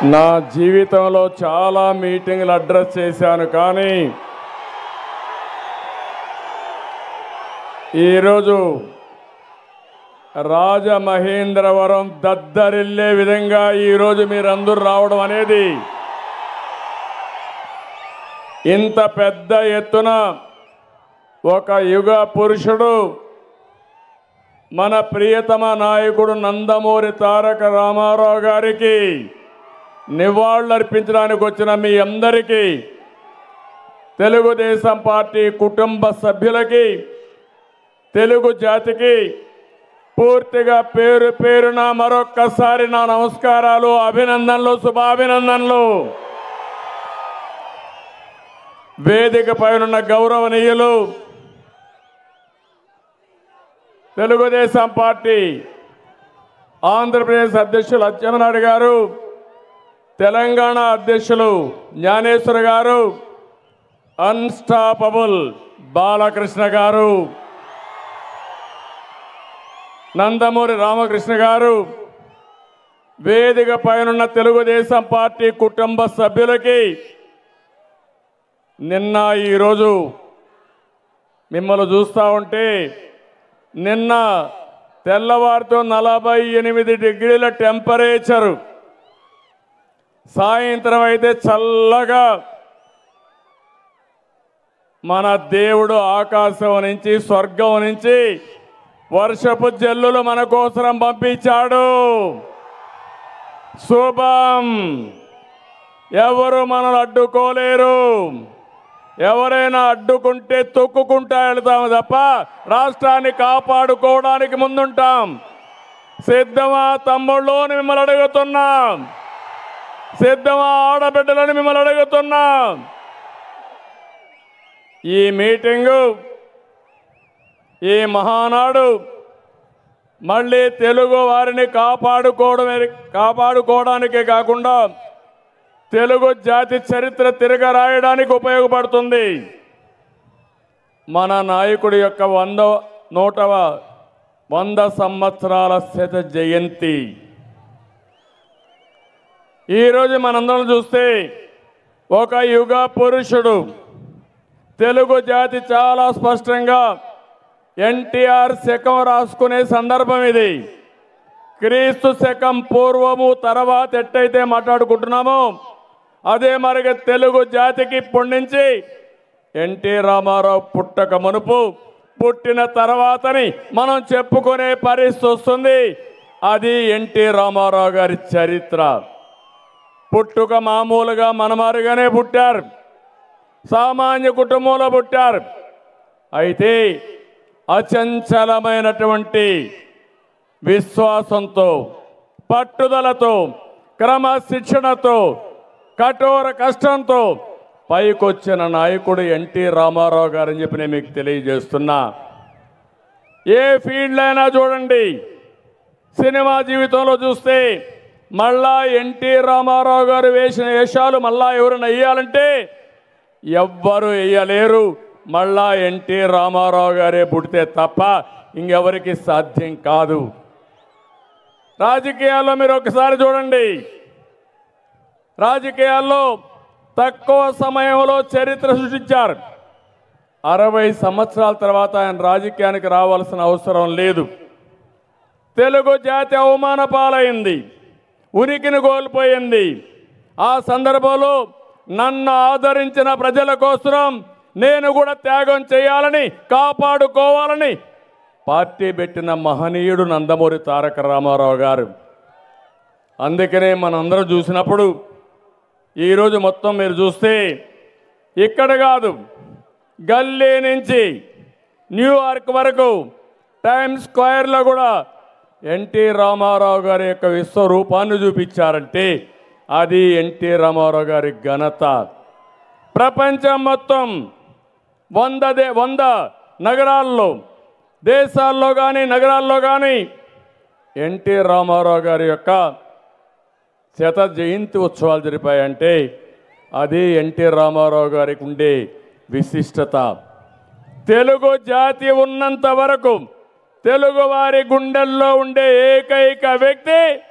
నా జీవితంలో చాలా మీటింగ్లు అడ్రస్ చేశాను కానీ ఈరోజు రాజమహేంద్రవరం దద్దరిల్లే విధంగా ఈరోజు మీరందరూ రావడం అనేది ఇంత పెద్ద ఎత్తున ఒక యుగ పురుషుడు మన ప్రియతమ నాయకుడు నందమూరి తారక రామారావు గారికి నివాళులర్పించడానికి వచ్చిన మీ అందరికీ తెలుగుదేశం పార్టీ కుటుంబ సభ్యులకి తెలుగు జాతికి పూర్తిగా పేరు పేరున మరొక్కసారి నా నమస్కారాలు అభినందనలు శుభాభినందనలు వేదిక పైనున్న గౌరవనీయులు తెలుగుదేశం పార్టీ ఆంధ్రప్రదేశ్ అధ్యక్షులు అచ్చెన్నాయుడు గారు తెలంగాణ అధ్యక్షులు జ్ఞానేశ్వర గారు అన్స్టాపబుల్ బాలకృష్ణ గారు నందమూరి రామకృష్ణ గారు వేదిక పైనున్న తెలుగుదేశం పార్టీ కుటుంబ సభ్యులకి నిన్న ఈరోజు మిమ్మల్ని చూస్తూ ఉంటే నిన్న తెల్లవారితో నలభై ఎనిమిది డిగ్రీల టెంపరేచరు సాయంత్రం అయితే చల్లగా మన దేవుడు ఆకాశం నుంచి స్వర్గం నుంచి వర్షపు జల్లులు మన కోసరం పంపించాడు శుభం ఎవరు మనల్ని అడ్డుకోలేరు ఎవరైనా అడ్డుకుంటే తొక్కుకుంటా వెళ్తాము తప్ప రాష్ట్రాన్ని కాపాడుకోవడానికి ముందుంటాం సిద్ధమా తమ్ముళ్ళు అని మిమ్మల్ని అడుగుతున్నాం సిద్ధమా ఆడబిడ్డలని మిమ్మల్ని అడుగుతున్నాం ఈ మీటింగు ఈ మహానాడు మళ్ళీ తెలుగు వారిని కాపాడుకోవడమే కాపాడుకోవడానికే కాకుండా తెలుగు జాతి చరిత్ర తిరగ రాయడానికి ఉపయోగపడుతుంది మన నాయకుడి యొక్క వంద నూటవ వంద సంవత్సరాల శత జయంతి ఈరోజు మనందరం చూస్తే ఒక యుగ పురుషుడు తెలుగు జాతి చాలా స్పష్టంగా ఎన్టీఆర్ శకం రాసుకునే సందర్భం ఇది క్రీస్తు శకం పూర్వము తర్వాత ఎట్టయితే మాట్లాడుకుంటున్నామో అదే మరిగా తెలుగు జాతికి ఇప్పటి నుంచి ఎన్టీ రామారావు పుట్టక మునుపు పుట్టిన తర్వాతని మనం చెప్పుకునే పరిస్థితి వస్తుంది అది ఎన్టీ రామారావు గారి చరిత్ర పుట్టుక మామూలుగా మనమారుగానే పుట్టారు సామాన్య కుటుంబంలో పుట్టారు అయితే అచంచలమైనటువంటి విశ్వాసంతో పట్టుదలతో క్రమశిక్షణతో కఠోర కష్టంతో పైకొచ్చిన నాయకుడు ఎన్టీ రామారావు గారు అని చెప్పి నేను మీకు తెలియజేస్తున్నా ఏ ఫీల్డ్ అయినా చూడండి సినిమా జీవితంలో చూస్తే మళ్ళా ఎన్టీ రామారావు గారు వేసిన వేషాలు మళ్ళా ఎవరైనా వేయాలంటే ఎవ్వరు వేయలేరు మళ్ళా ఎన్టీ రామారావు గారే పుడితే తప్ప ఇంకెవరికి సాధ్యం కాదు రాజకీయాల్లో మీరు ఒకసారి చూడండి రాజకీయాల్లో తక్కువ సమయంలో చరిత్ర సృష్టించారు అరవై సంవత్సరాల తర్వాత ఆయన రాజకీయానికి రావాల్సిన అవసరం లేదు తెలుగు జాతి అవమాన పాలైంది ఉనికిని కోల్పోయింది ఆ సందర్భంలో నన్ను ఆదరించిన ప్రజల కోసం నేను కూడా త్యాగం చేయాలని కాపాడుకోవాలని పార్టీ పెట్టిన మహనీయుడు నందమూరి తారక రామారావు గారు అందుకనే మనందరం చూసినప్పుడు ఈరోజు మొత్తం మీరు చూస్తే ఇక్కడ కాదు గల్లీ నుంచి న్యూయార్క్ వరకు టైమ్స్ స్క్వేర్లో కూడా ఎన్టీ రామారావు గారి యొక్క విశ్వరూపాన్ని చూపించారంటే అది ఎన్టీ రామారావు గారి ఘనత ప్రపంచం మొత్తం వంద దే వంద నగరాల్లో దేశాల్లో కానీ నగరాల్లో కానీ ఎన్టీ రామారావు గారి యొక్క శత జయంతి ఉత్సవాలు జరిపాయంటే అది ఎన్టీ రామారావు గారికి ఉండే విశిష్టత తెలుగు జాతి ఉన్నంత వరకు తెలుగు వారి గుండెల్లో ఉండే ఏకైక వ్యక్తి